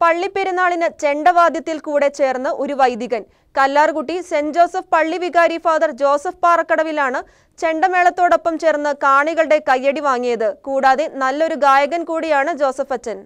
പള്ളിപ്പെരുന്നാളിന് ചെണ്ടവാദ്യത്തിൽ കൂടെ ചേർന്ന് ഒരു വൈദികൻ കല്ലാർകുട്ടി സെന്റ് ജോസഫ് പള്ളി വികാരി ഫാദർ ജോസഫ് പാറക്കടവിലാണ് ചെണ്ടമേളത്തോടൊപ്പം ചേർന്ന് കാണികളുടെ കയ്യടി വാങ്ങിയത് കൂടാതെ നല്ലൊരു ഗായകൻ കൂടിയാണ് ജോസഫ് അച്ഛൻ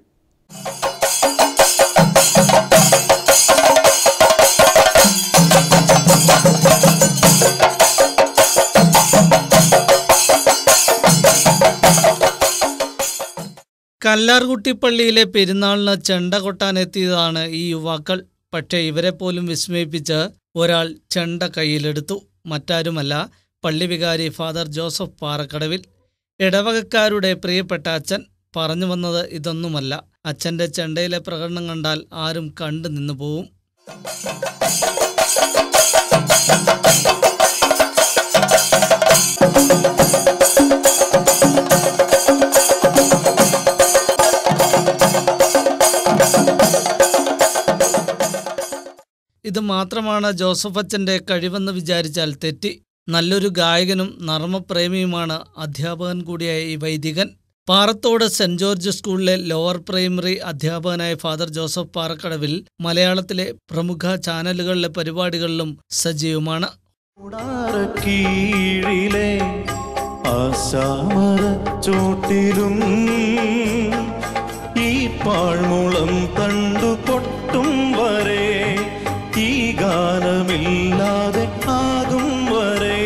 കല്ലാർകുട്ടി പള്ളിയിലെ പെരുന്നാളിന് ചെണ്ട കൊട്ടാനെത്തിയതാണ് ഈ യുവാക്കൾ പക്ഷേ ഇവരെ പോലും വിസ്മയിപ്പിച്ച് ഒരാൾ ചെണ്ട കയ്യിലെടുത്തു മറ്റാരുമല്ല പള്ളി വികാരി ഫാദർ ജോസഫ് പാറക്കടവിൽ ഇടവകക്കാരുടെ പ്രിയപ്പെട്ട അച്ഛൻ പറഞ്ഞു വന്നത് ഇതൊന്നുമല്ല അച്ഛൻ്റെ ചെണ്ടയിലെ പ്രകടനം കണ്ടാൽ ആരും കണ്ടു നിന്നു പോവും ഇത് മാത്രമാണ് ജോസഫ് അച്ഛൻ്റെ കഴിവെന്ന് വിചാരിച്ചാൽ തെറ്റി നല്ലൊരു ഗായകനും നർമ്മപ്രേമിയുമാണ് അധ്യാപകൻ കൂടിയായ ഈ വൈദികൻ പാറത്തോട് സെന്റ് ജോർജ് സ്കൂളിലെ ലോവർ പ്രൈമറി അധ്യാപകനായ ഫാദർ ജോസഫ് പാറക്കടവിൽ മലയാളത്തിലെ പ്രമുഖ ചാനലുകളിലെ പരിപാടികളിലും സജീവമാണ് കീഴിലെ ആശാമര ചോട്ടിലും ഈ പാഴ്മുളം തണ്ടു പൊട്ടും വരെ ഈ ഗാനമില്ലാതെ ആകും വരെ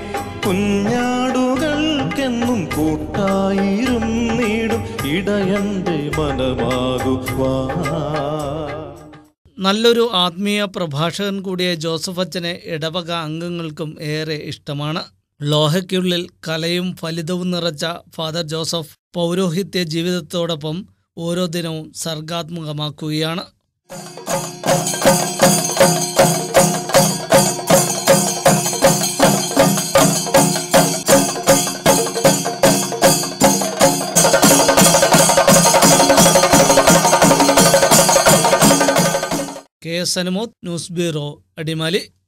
കുഞ്ഞാടുകൾക്കെന്നും കൂട്ടായിരുന്നിടും ഇടയന്റെ മനമാകുവാ നല്ലൊരു ആത്മീയ പ്രഭാഷകൻ കൂടിയ ജോസഫ് അച്ഛനെ ഇടവക അംഗങ്ങൾക്കും ഏറെ ഇഷ്ടമാണ് ലോഹയ്ക്കുള്ളിൽ കലയും ഫലിതവും നിറച്ച ഫാദർ ജോസഫ് പൗരോഹിത്യ ജീവിതത്തോടൊപ്പം ഓരോ ദിനവും സർഗാത്മകമാക്കുകയാണ് K S Anumod news bureau Adimali